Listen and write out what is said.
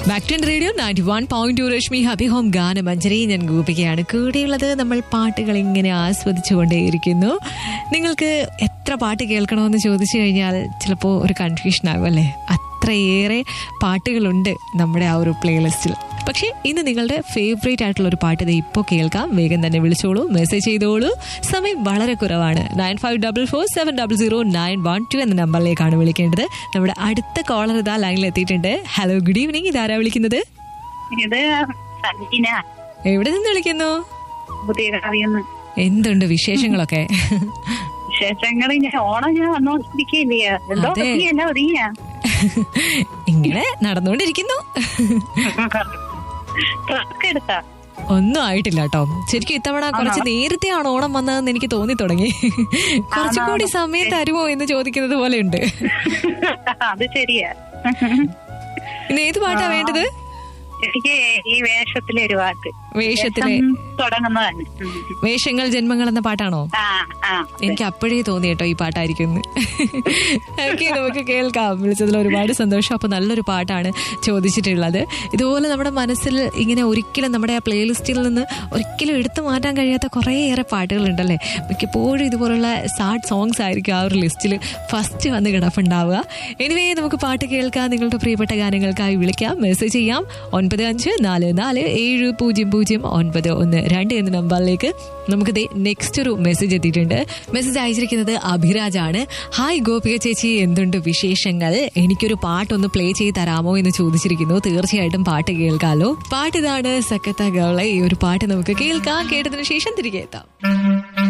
Back to radio ninety one point two Rashmi ഹബി ഹോം ഗാനമഞ്ജരി ഞാൻ ഗോപികയാണ് കൂടെയുള്ളത് നമ്മൾ പാട്ടുകൾ ഇങ്ങനെ ആസ്വദിച്ചുകൊണ്ടേയിരിക്കുന്നു നിങ്ങൾക്ക് എത്ര പാട്ട് കേൾക്കണമെന്ന് ചോദിച്ചു കഴിഞ്ഞാൽ ചിലപ്പോൾ ഒരു കൺഫ്യൂഷൻ ആകും അല്ലേ അത്രയേറെ പാട്ടുകളുണ്ട് നമ്മുടെ ആ ഒരു പ്ലേലിസ്റ്റിൽ പക്ഷേ ഇന്ന് നിങ്ങളുടെ ഫേവറേറ്റ് ആയിട്ടുള്ള ഒരു പാട്ട് ഇത് ഇപ്പോൾ കേൾക്കാം വേഗം തന്നെ വിളിച്ചോളൂ മെസ്സേജ് ചെയ്തോളൂ സമയം വളരെ കുറവാണ് nine five double four seven double zero nine one two എന്ന നമ്പറിലേക്കാണ് വിളിക്കേണ്ടത് നമ്മുടെ അടുത്ത കോളർ ഇതാ ലൈനിൽ എത്തിയിട്ടുണ്ട് ഹലോ ഗുഡ് ഈവനിങ് ഇതാരാ വിളിക്കുന്നത് ഇത് സഞ്ജിന എവിടെ നിന്ന് വിളിക്കുന്നു പുതിയ കവിയെന്ന് എന്തുണ്ട് വിശേഷങ്ങളൊക്കെ വിശേഷങ്ങൾ ഞാൻ ഓണം ഞാൻ വന്നോണ്ടിരിക്കില്ലേ എന്തോ അതെ. ഒതുങ്ങിയല്ല ഒതുങ്ങിയ ഇങ്ങനെ നടന്നുകൊണ്ടിരിക്കുന്നു ട്രക്ക് എടുത്ത ഒന്നും ആയിട്ടില്ല കേട്ടോ ശരിക്കും ഇത്തവണ കുറച്ച് നേരത്തെയാണ് ഓണം വന്നതെന്ന് എനിക്ക് തോന്നി തുടങ്ങി കുറച്ചും കൂടി സമയം തരുമോ എന്ന് ചോദിക്കുന്നത് പോലെ ഉണ്ട് അത് ശരിയാ ഇന്ന് ഏത് പാട്ടാ വേണ്ടത് എനിക്ക് ഈ വേഷത്തിലെ ഒരു വാക്ക് വേഷത്തിലെ വേഷം തുടങ്ങുന്നതാണ് ഉം. വേഷങ്ങൾ ജന്മങ്ങൾ എന്ന പാട്ടാണോ ആ ആ എനിക്ക് അപ്പോഴേ തോന്നി കേട്ടോ ഈ പാട്ടായിരിക്കും എന്ന്. ഓക്കെ നമുക്ക് കേൾക്കാം വിളിച്ചതിൽ ഒരുപാട് സന്തോഷം അപ്പൊ നല്ലൊരു പാട്ടാണ് ചോദിച്ചിട്ടുള്ളത് ഇതുപോലെ നമ്മുടെ മനസ്സിൽ ഇങ്ങനെ ഒരിക്കലും നമ്മുടെ ആ പ്ലേലിസ്റ്റിൽ നിന്ന് ഒരിക്കലും എടുത്തു മാറ്റാൻ കഴിയാത്ത കുറേയേറെ പാട്ടുകളുണ്ടല്ലേ മിക്കപ്പോഴും ഇതുപോലുള്ള സാഡ് സോങ്സ് ആയിരിക്കും ആ ഒരു ലിസ്റ്റിൽ ഫസ്റ്റ് വന്ന് കിടപ്പുണ്ടാവുക എനിവേ നമുക്ക് പാട്ട് കേൾക്കാം നിങ്ങളുടെ പ്രിയപ്പെട്ട ഗാനങ്ങൾക്കായി വിളിക്കാം മെസ്സേജ് ചെയ്യാം ഒൻപത് അഞ്ച് നാല് നാല് ഏഴ് പൂജ്യം പൂജ്യം ഒൻപത് ഒന്ന് രണ്ട് എന്ന നമ്പറിലേക്ക് നമുക്ക് നെക്സ്റ്റ് ഒരു മെസ്സേജ് എത്തിയിട്ടുണ്ട് മെസ്സേജ് അയച്ചിരിക്കുന്നത് അഭിരാജാണ് ഹായ് ഗോപിക ചേച്ചി എന്തുണ്ട് വിശേഷങ്ങൾ എനിക്കൊരു പാട്ടൊന്ന് പ്ലേ ചെയ്ത് തരാമോ എന്ന് ചോദിച്ചിരിക്കുന്നു തീർച്ചയായിട്ടും പാട്ട് കേൾക്കാലോ പാട്ട് ഇതാണ് സക്കത്ത ഗൗളെ ഈ ഒരു പാട്ട് നമുക്ക് കേൾക്കാം കേട്ടതിന് ശേഷം തിരികെ എത്താം